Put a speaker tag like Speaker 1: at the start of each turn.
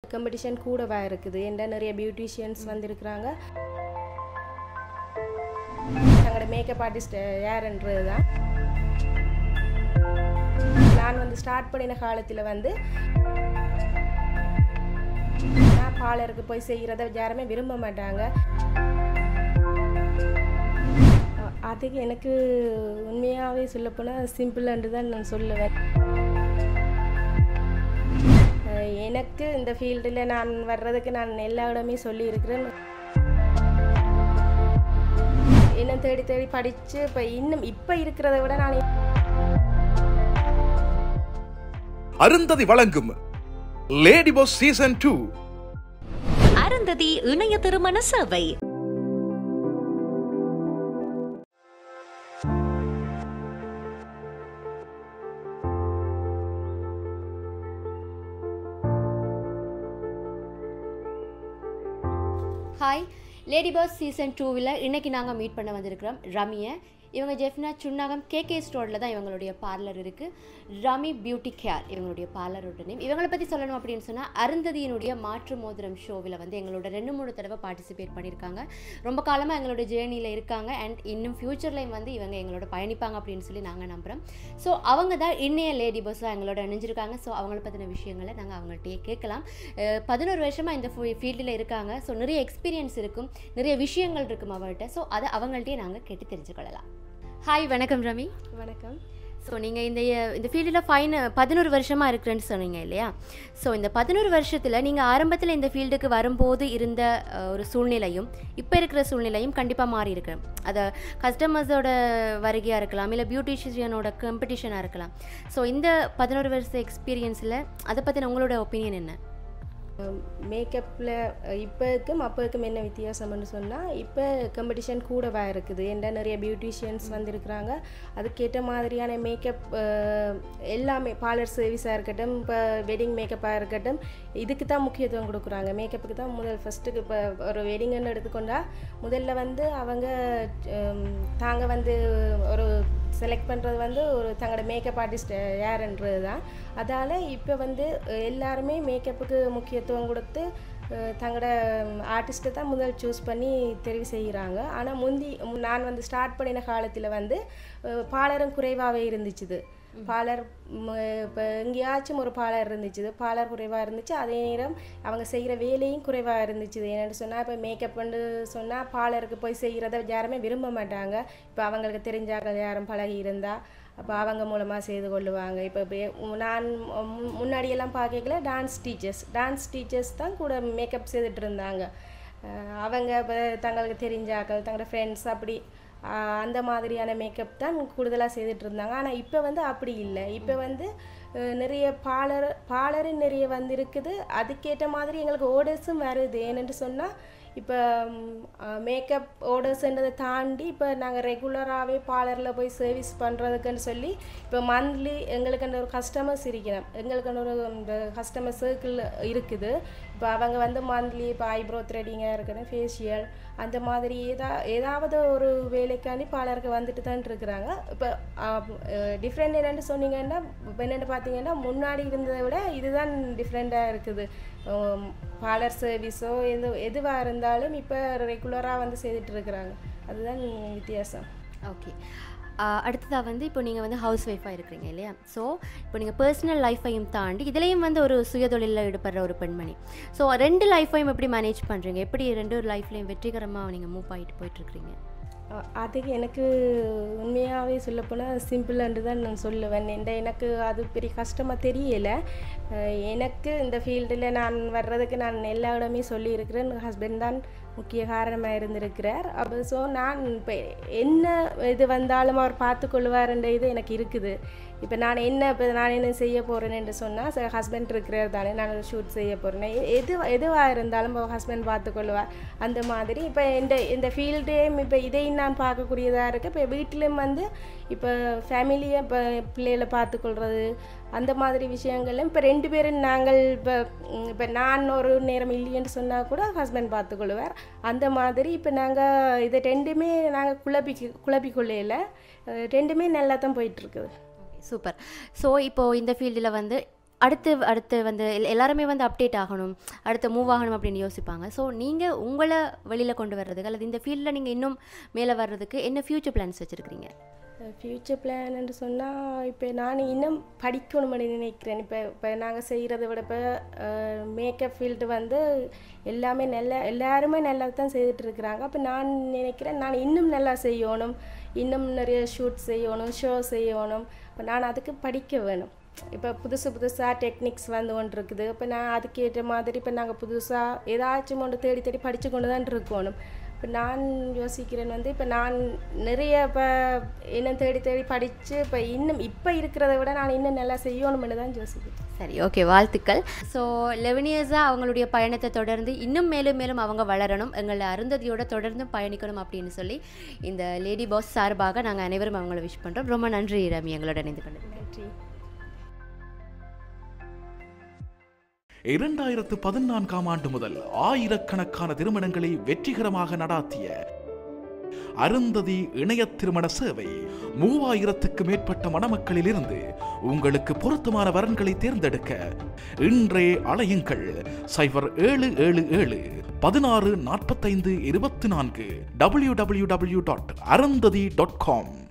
Speaker 1: competition கூடவா இருக்குது என்ற நிறைய பியூட்டிஷியன்ஸ் வந்திருக்கிறாங்க தங்களோட மேக்கப் ஆர்டிஸ்ட் யாருன்றது தான் நான் வந்து ஸ்டார்ட் பண்ணின காலத்தில் வந்து நான் பார்லருக்கு போய் செய்கிறத யாருமே விரும்ப மாட்டாங்க அ- அதுக்கு எனக்கு உண்மையாகவே சொல்லப்போனால் சிம்பிள்ன்ட்டு தான் நான் சொல்லுவேன் அஹ் எனக்கு இந்த ஃபீல்டில் நான் வர்றதுக்கு நான் எல்லா இடமே சொல்லியிருக்கிறேன் என்ன தேடி தேடி படித்து இப்போ இன்னும் இப்போ இருக்கிறத விட நான்
Speaker 2: அருந்ததி வழங்கும் lady boss season two
Speaker 3: Arundhati இணைய திருமண சேவை
Speaker 4: ஹாய் லேடி பாஸ் சீசன் டூவில் இன்னைக்கு நாங்கள் மீட் பண்ண வந்திருக்கிறோம் ரமியை இவங்க ஜெஃப்னா சுன்னாகம் கேகே ஸ்டோரில் தான் இவங்களுடைய பார்லர் இருக்குது ரமி பியூட்டி கேர் இவங்களுடைய பார்லரோட நேம் இவங்களை பற்றி சொல்லணும் அப்படின்னு சொன்னால் அருந்ததியினுடைய மாற்று மோதிரம் ஷோவில் வந்து எங்களோட ரெண்டு மூணு தடவை பார்ட்டிசிபேட் பண்ணியிருக்காங்க ரொம்ப காலமாக எங்களோட ஜேர்னியில் இருக்காங்க அண்ட் இன்னும் ஃப்யூச்சர்லையும் வந்து இவங்க எங்களோட பயணிப்பாங்க அப்படின்னு சொல்லி நாங்கள் நம்புகிறோம் ஸோ அவங்க தான் இன்னைய லேடி பஸ்ஸாக எங்களோட இணைஞ்சிருக்காங்க ஸோ அவங்கள பற்றின விஷயங்களை நாங்கள் அவங்கள்ட்டயே கேட்கலாம் அஹ் பதினோரு வருஷமாக இந்த ஃபீல்டில் இருக்காங்க ஸோ நிறைய எக்ஸ்பீரியன்ஸ் இருக்கும் நிறைய விஷயங்கள் இருக்கும் அவங்கள்ட்ட ஸோ அதை அவங்கள்ட்டயே நாங்கள் கேட்டு தெரிஞ்சுக்கொள்ளலாம் ஹாய் வணக்கம் ரவி
Speaker 1: வணக்கம்
Speaker 4: ஸோ நீங்கள் இந்த இந்த ஃபீல்டில் ஃபைன் பதினோரு வருஷமாக இருக்கிறேன்னு சொன்னீங்க இல்லையா ஸோ இந்த பதினோரு வருஷத்தில் நீங்கள் ஆரம்பத்தில் இந்த ஃபீல்டுக்கு வரும்போது இருந்த அஹ், ஒரு சூழ்நிலையும் இப்போ இருக்கிற சூழ்நிலையும் கண்டிப்பாக மாறி இருக்கு அதை கஸ்டமர்ஸோட வருகையாக இருக்கலாம் இல்லை பியூட்டிஷியனோட காம்படிஷனாக இருக்கலாம் ஸோ இந்த பதினோரு வருஷ எக்ஸ்பீரியன்ஸில் அதை பற்றின உங்களோட ஒப்பீனியன் என்ன
Speaker 1: மேக்கப்பில் இப்போக்கும் அப்போக்கும் என்ன வித்தியாசம்னு சொன்னால் இப்போ காம்படிஷன் கூடவா இருக்குது என்ற நிறைய பியூட்டிஷியன்ஸ் வந்திருக்கிறாங்க அதுக்கேற்ற மாதிரியான மேக்கப் எல்லாமே பார்லர் சர்வீஸாக இருக்கட்டும் இப்போ வெட்டிங் மேக்கப்பாக இருக்கட்டும் இதுக்கு தான் முக்கியத்துவம் கொடுக்குறாங்க மேக்கப்புக்கு தான் முதல் ஃபஸ்ட்டுக்கு இப்போ ஒரு வெட்டிங்குன்னு எடுத்துக்கொண்டா முதல்ல வந்து அவங்க ஹம், தாங்க வந்து ஒரு செலக்ட் பண்ணுறது வந்து ஒரு தங்களோட மேக்கப் ஆர்டிஸ்ட் யாருன்றது தான் அதால் இப்போ வந்து அஹ், எல்லாருமே மேக்கப்புக்கு முக்கியத்துவம் கொடுத்து அஹ், தங்களோட ஆர்டிஸ்ட்டை தான் முதல் சூஸ் பண்ணி தெரிவு செய்கிறாங்க ஆனால் முந்தி நான் வந்து ஸ்டார்ட் பண்ணின காலத்தில் வந்து அஹ், பாலரும் குறைவாகவே இருந்துச்சுது பாலர் இப்போ எங்கேயாச்சும் ஒரு பாலர் இருந்துச்சு பாலர் குறைவாக இருந்துச்சு அதே நேரம் அவங்க செய்கிற வேலையும் குறைவாக இருந்துச்சு என்னென்னு சொன்னால் இப்போ மேக்கப்னு சொன்னால் பாலருக்கு போய் செய்கிறத யாருமே விரும்ப மாட்டாங்க இப்போ அவங்களுக்கு தெரிஞ்சாங்க யாரும் பழகி இருந்தால் அப்போ அவங்க மூலமாக செய்து கொள்ளுவாங்க இப்போ இப்போ நான் மு- முன்னாடியெல்லாம் பார்க்கல டான்ஸ் டீச்சர்ஸ் டான்ஸ் டீச்சர்ஸ் தான் கூட மேக்கப் செய்துட்டு இருந்தாங்க அஹ் அவங்க இப்போ தங்களுக்கு தெரிஞ்சாக்கள் தங்களோட ஃப்ரெண்ட்ஸ் அப்படி ஆஹ் அந்த மாதிரியான மேக்கப் தான் கூடுதலாக செய்துட்டு இருந்தாங்க ஆனால் இப்போ வந்து அப்படி இல்லை இப்போ வந்து அஹ் நிறைய பாலர் பாலரும் நிறைய வந்து இருக்குது அதுக்கேற்ற மாதிரி எங்களுக்கு ஓர்டர்ஸும் வருது ஏன்னு சொன்னால் இப்போ மேக்கப் ஓர்டர்ஸ்ன்றதை தாண்டி இப்போ நாங்கள் ரெகுலராகவே பார்லரில் போய் சர்வீஸ் பண்ணுறதுக்குன்னு சொல்லி இப்போ மந்த்லி எங்களுக்கு அந்த ஒரு கஸ்டமர்ஸ் இருக்கணும் எங்களுக்கு அந்த ஒரு இந்த கஸ்டமர் சர்க்கிள் இருக்குது இப்போ அவங்க வந்து மந்த்லி இப்போ ஐப்ரோ த்ரெடிங்காக இருக்கணும் ஃபேஷியல் அந்த மாதிரி ஏதா ஏதாவது ஒரு வேலைக்காண்டி பார்லருக்கு வந்துட்டு தான் இருக்கிறாங்க இப்போ டிஃப்ரெண்ட் என்னென்னு சொன்னீங்கன்னா இப்போ என்னென்னு பார்த்தீங்கன்னா முன்னாடி இருந்ததை விட இதுதான் டிஃப்ரெண்ட்டாக இருக்குது பார்லர் சர்வீஸோ எது எதுவாக இருந்தாலும் இப்போ ரெகுலராக வந்து செய்துட்டு இருக்கிறாங்க அதுதான் வித்தியாசம்
Speaker 4: ஓகே அடுத்ததாக வந்து இப்போ நீங்கள் வந்து ஹவுஸ் ஒய்ஃபாக இருக்கிறீங்க இல்லையா ஸோ இப்போ நீங்கள் பர்சனல் லைஃப்பையும் தாண்டி இதுலேயும் வந்து ஒரு சுயதொழிலில் ஈடுபடுற ஒரு பெண்மணி ஸோ ரெண்டு லைஃப்பையும் எப்படி மேனேஜ் பண்ணுறீங்க எப்படி ரெண்டு லைஃப்லையும் வெற்றிகரமாக நீங்கள் மூவ் ஆகிட்டு போயிட்டுருக்கிறீங்க
Speaker 1: அ- அதுக்கு எனக்கு உண்மையாகவே சொல்லப்போனால் சிம்பிள்ன்ட்டு தான் நான் சொல்லுவேன் என்ற எனக்கு அது பெரிய கஷ்டமாக தெரியலை அஹ் எனக்கு இந்த ஃபீல்டில் நான் வர்றதுக்கு நான் எல்லா இடமே சொல்லியிருக்கிறேன் ஹஸ்பண்ட் தான் முக்கிய காரணமாக இருந்திருக்கிறார் அப்போ ஸோ நான் இப்போ என்ன இது வந்தாலும் அவர் பார்த்துக்கொள்வார்ன்ற இது எனக்கு இருக்குது இப்போ நான் என்ன இப்போ நான் என்ன செய்ய போகிறேன்னு சொன்னால் சார் ஹஸ்பண்ட் இருக்கிறார் தானே நான் ஷூட் செய்ய போகிறேன் எது எதுவாக இருந்தாலும் இப்போ ஹஸ்பண்ட் பார்த்துக்கொள்வார் அந்த மாதிரி இப்போ இந்த இந்த ஃபீல்டையும் இப்போ இதையும் நான் பார்க்கக்கூடியதாக இருக்குது இப்போ வீட்டிலும் வந்து இப்போ ஃபேமிலியை இப்போ பிள்ளைகளை பார்த்துக்கொள்வது அந்த மாதிரி விஷயங்கள்லாம் இப்போ ரெண்டு பேரும் நாங்கள் இப்போ ம், இப்போ நான் ஒரு நேரம் இல்லைன்னு சொன்னால் கூட ஹஸ்பண்ட் பார்த்துக்கொள்வார் அந்த மாதிரி இப்போ நாங்கள் இதை ரெண்டுமே நாங்கள் குழப்பி குழப்பிக்கொள்ளையில் ரெண்டுமே நல்லா தான் போயிட்டுருக்குது
Speaker 4: சூப்பர் ஸோ இப்போது இந்த ஃபீல்டில் வந்து அடுத்து அடுத்து வந்து எல்- எல்லாருமே வந்து அப்டேட் ஆகணும் அடுத்து மூவ் ஆகணும் அப்படின்னு யோசிப்பாங்க ஸோ நீங்கள் உங்களை வெளியில் கொண்டு வர்றதுக்கு அல்லது இந்த ஃபீல்டில் நீங்கள் இன்னும் மேலே வர்றதுக்கு என்ன ஃப்யூச்சர் பிளான்ஸ் வச்சுருக்கிறீங்க
Speaker 1: ஃப்யூச்சர் பிளான்னு சொன்னால் இப்போ நான் இன்னும் படிக்கணும்னு நினைக்கிறேன் இப்போ இப்போ நாங்கள் செய்கிறத விட இப்போ மேக்கப் ஃபீல்டு வந்து எல்லாமே நல்ல எல்லாருமே நல்லா தான் செய்துட்டு இருக்கிறாங்க அப்போ நான் நினைக்கிறேன் நான் இன்னும் நல்லா செய்யணும் இன்னும் நிறைய ஷூட் செய்யணும் ஷோ செய்யணும் இப்போ நான் அதுக்கு படிக்க வேணும் இப்போ புதுசு புதுசாக டெக்னிக்ஸ் வந்து கொண்டு இருக்குது இப்போ நான் அதுக்கேற்ற மாதிரி இப்போ நாங்கள் புதுசாக ஏதாச்சும் ஒன்று தேடி தேடி படித்து கொண்டு தான் இருக்கணும் இப்போ நான் யோசிக்கிறேன் வந்து இப்போ நான் நிறைய இப்போ இன்னும் தேடி தேடி படித்து இப்போ இன்னும் இப்போ இருக்கிறத விட நான் இன்னும் நல்லா செய்யணும்னு தான் யோசிக்கிறேன்
Speaker 4: சரி ஓகே வாழ்த்துக்கள் ஸோ லெவன் இயர்ஸாக அவங்களுடைய பயணத்தை தொடர்ந்து இன்னும் மேலும் மேலும் அவங்க வளரணும் எங்களை அருந்ததியோட தொடர்ந்து பயணிக்கணும் அப்படின்னு சொல்லி இந்த லேடி பாஸ் சார்பாக நாங்கள் அனைவரும் அவங்கள விஷ் பண்ணுறோம் ரொம்ப நன்றி ரமி எங்களோட இணைந்து கொண்டது
Speaker 1: நன்றி
Speaker 2: இரண்டாயிரத்து பதினான்காம் ஆண்டு முதல் ஆயிரக்கணக்கான திருமணங்களை வெற்றிகரமாக நடாத்திய அருந்ததி இணைய திருமண சேவை மூவாயிரத்துக்கு மேற்பட்ட மணமக்களிலிருந்து உங்களுக்கு பொருத்தமான வரன்களை தேர்ந்தெடுக்க இன்றே அலையுங்கள் சைபர் ஏழு ஏழு ஏழு பதினாறு நாற்பத்தைந்து இருபத்தி நான்கு W W W dot Arundhati dot com